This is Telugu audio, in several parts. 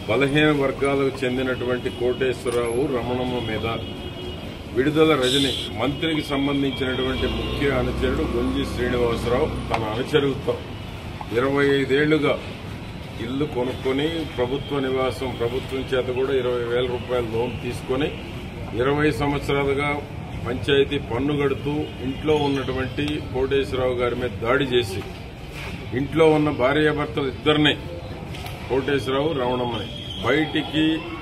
బలహీన వర్గాలకు చెందినటువంటి కోటేశ్వరరావు రమణమ్మ మీద విడుదల రజని మంత్రికి సంబంధించినటువంటి ముఖ్య అనుచరుడు గుంజి శ్రీనివాసరావు తన అనుచరులతో ఇరవై ఐదేళ్లుగా ఇల్లు కొనుక్కొని ప్రభుత్వ నివాసం ప్రభుత్వం చేత కూడా ఇరవై వేల రూపాయల లోన్ తీసుకొని ఇరవై సంవత్సరాలుగా పంచాయతీ పన్ను గడుతూ ఇంట్లో ఉన్నటువంటి కోటేశ్వరరావు గారి మీద దాడి చేసి ఇంట్లో ఉన్న భార్యాభర్తలు ఇద్దరిని కోటేశ్వరరావు రమణమ్మని బయటికి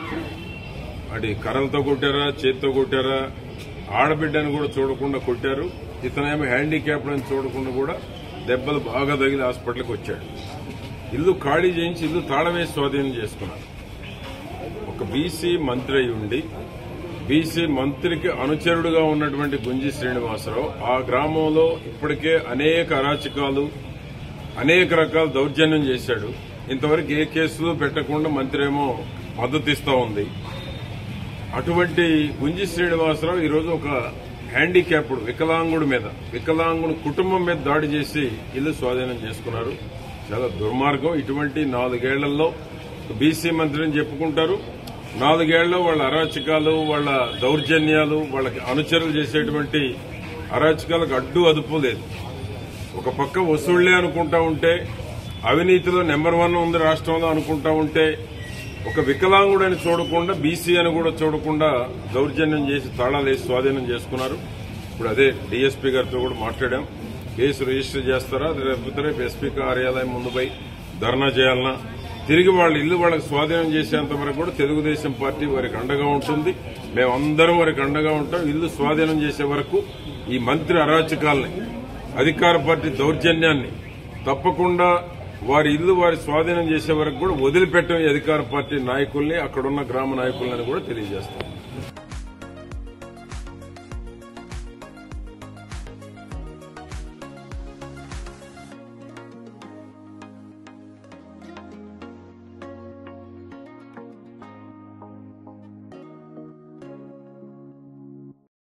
అది కర్రలతో కొట్టారా చేత్తో కొట్టారా ఆడబిడ్డని కూడా చూడకుండా కొట్టారు ఇతనేమో హ్యాండిక్యాప్డ్ అని చూడకుండా కూడా దెబ్బలు బాగా తగిలి హాస్పిటల్కి వచ్చాడు ఇల్లు ఖాళీ చేయించి ఇల్లు తాళం వేసి స్వాధీనం చేసుకున్నారు ఒక బీసీ మంత్రి అయి ఉండి బీసీ మంత్రికి అనుచరుడుగా ఉన్నటువంటి గుంజి శ్రీనివాసరావు ఆ గ్రామంలో ఇప్పటికే అనేక అరాచకాలు అనేక రకాల దౌర్జన్యం చేశాడు ఇంతవరకు ఏ కేసులు పెట్టకుండా మంత్రి ఏమో మద్దతు ఇస్తా ఉంది అటువంటి గుంజి శ్రీనివాసరావు ఈరోజు ఒక హ్యాండిక్యాప్డ్ వికలాంగుడి మీద వికలాంగుడు కుటుంబం మీద దాడి చేసి ఇల్లు స్వాధీనం చేసుకున్నారు చాలా దుర్మార్గం ఇటువంటి నాలుగేళ్లలో బీసీ మంత్రిని చెప్పుకుంటారు నాలుగేళ్లలో వాళ్ళ అరాచకాలు వాళ్ళ దౌర్జన్యాలు వాళ్ళకి అనుచరులు చేసేటువంటి అరాచకాలకు అడ్డు అదుపు లేదు ఒక పక్క వసూళ్లే అనుకుంటా ఉంటే అవినీతిలో నెంబర్ వన్ ఉంది రాష్ట్రంలో అనుకుంటా ఉంటే ఒక వికలాంగుడని చూడకుండా బీసీ అని కూడా చూడకుండా దౌర్జన్యం చేసి తాళాలు వేసి స్వాధీనం చేసుకున్నారు ఇప్పుడు అదే డీఎస్పీ గారితో కూడా మాట్లాడాం కేసు రిజిస్టర్ చేస్తారా లేకపోతే రేపు ఎస్పీ కార్యాలయం ముందు పోయి ధర్నా చేయాలన్నా తిరిగి వాళ్ళ ఇల్లు వాళ్ళకి స్వాధీనం చేసేంత వరకు కూడా తెలుగుదేశం పార్టీ వారికి అండగా ఉంటుంది మేమందరం వారికి అండగా ఉంటాం ఇల్లు స్వాధీనం చేసే వరకు ఈ మంత్రి అరాచకాల్ని అధికార పార్టీ దౌర్జన్యాన్ని తప్పకుండా వారి ఇల్లు వారి స్వాధీనం చేసే వరకు కూడా వదిలిపెట్టని అధికార పార్టీ నాయకుల్ని అక్కడున్న గ్రామ నాయకులని కూడా తెలియజేస్తాం